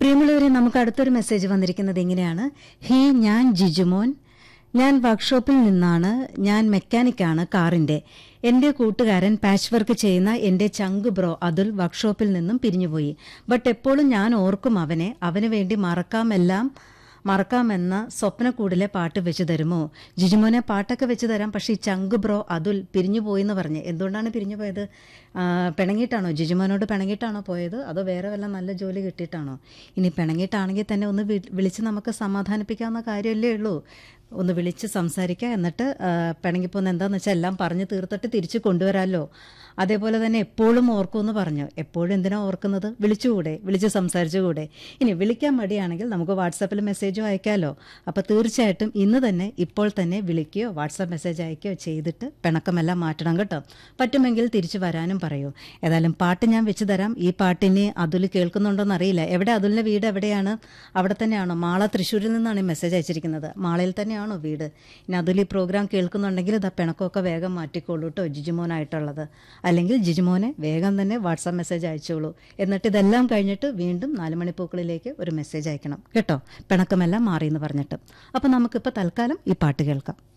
പ്രിയമുള്ളവരെ നമുക്ക് അടുത്തൊരു മെസ്സേജ് വന്നിരിക്കുന്നത് ഇങ്ങനെയാണ് ഹേ ഞാൻ ജിജുമോൻ ഞാൻ വർക്ക്ഷോപ്പിൽ നിന്നാണ് ഞാൻ മെക്കാനിക്കാണ് കാറിന്റെ എന്റെ കൂട്ടുകാരൻ പാച്ച് വർക്ക് ചെയ്യുന്ന എന്റെ ചങ്ക് ബ്രോ അതുൽ വർക്ക്ഷോപ്പിൽ നിന്നും പിരിഞ്ഞുപോയി ബട്ട് എപ്പോഴും ഞാൻ ഓർക്കും അവനെ അവന് വേണ്ടി മറക്കാമെല്ലാം മറക്കാമെന്ന സ്വപ്നക്കൂടിലെ പാട്ട് വെച്ച് തരുമോ ജിജുമോനെ പാട്ടൊക്കെ വെച്ച് തരാം പക്ഷേ ഈ ചങ്ക് ബ്രോ അതുൽ പിരിഞ്ഞു പോയെന്ന് പറഞ്ഞ് എന്തുകൊണ്ടാണ് പിരിഞ്ഞു പോയത് ആ, പിണങ്ങിയിട്ടാണോ ജിജുമോനോട് പിണങ്ങിയിട്ടാണോ പോയത് അതോ വേറെ വല്ല നല്ല ജോലി കിട്ടിയിട്ടാണോ ഇനി പിണങ്ങിയിട്ടാണെങ്കിൽ തന്നെ ഒന്ന് വി- വിളിച്ച് നമുക്ക് സമാധാനിപ്പിക്കാവുന്ന കാര്യമല്ലേ ഉള്ളൂ ഒന്ന് വിളിച്ച് സംസാരിക്കുക എന്നിട്ട് ആ, പിണങ്ങിപ്പോന്ന് എന്താണെന്ന് വെച്ചാൽ എല്ലാം പറഞ്ഞ് തീർത്തിട്ട് തിരിച്ച് കൊണ്ടുവരാമല്ലോ അതേപോലെ തന്നെ എപ്പോഴും ഓർക്കുമെന്ന് പറഞ്ഞു എപ്പോഴും എന്തിനാ ഓർക്കുന്നത് വിളിച്ചുകൂടെ വിളിച്ച് സംസാരിച്ചുകൂടെ ഇനി വിളിക്കാൻ മടിയാണെങ്കിൽ നമുക്ക് വാട്സാപ്പിൽ മെസ്സേജോ അയക്കാമല്ലോ അപ്പോൾ തീർച്ചയായിട്ടും ഇന്ന് തന്നെ ഇപ്പോൾ തന്നെ വിളിക്കുകയോ വാട്സാപ്പ് മെസ്സേജ് അയക്കുകയോ ചെയ്തിട്ട് പിണക്കമെല്ലാം മാറ്റണം കേട്ടോ പറ്റുമെങ്കിൽ തിരിച്ചു വരാനും പറയൂ ഏതായാലും പാട്ട് ഞാൻ വെച്ച് തരാം ഈ പാട്ടിന് അതുൽ കേൾക്കുന്നുണ്ടോന്ന് അറിയില്ല എവിടെ അതുലിൻ്റെ വീട് എവിടെയാണ് അവിടെ തന്നെയാണോ മാള തൃശ്ശൂരിൽ നിന്നാണ് ഈ മെസ്സേജ് അയച്ചിരിക്കുന്നത് മാളയിൽ തന്നെയാണോ വീട് ഇനി അതുൽ ഈ പ്രോഗ്രാം കേൾക്കുന്നുണ്ടെങ്കിൽ ഇതാ പിണക്കമൊക്കെ വേഗം മാറ്റിക്കോളൂ കേട്ടോ ജിജുമോനായിട്ടുള്ളത് അല്ലെങ്കിൽ ജിജുമോനെ വേഗം തന്നെ വാട്സാപ്പ് മെസ്സേജ് അയച്ചോളൂ എന്നിട്ട് ഇതെല്ലാം കഴിഞ്ഞിട്ട് വീണ്ടും നാല് മണിപ്പൂക്കളിലേക്ക് ഒരു മെസ്സേജ് അയക്കണം കേട്ടോ പിണക്കമെല്ലാം മാറി എന്ന് പറഞ്ഞിട്ട് അപ്പം നമുക്കിപ്പോൾ തൽക്കാലം ഈ പാട്ട് കേൾക്കാം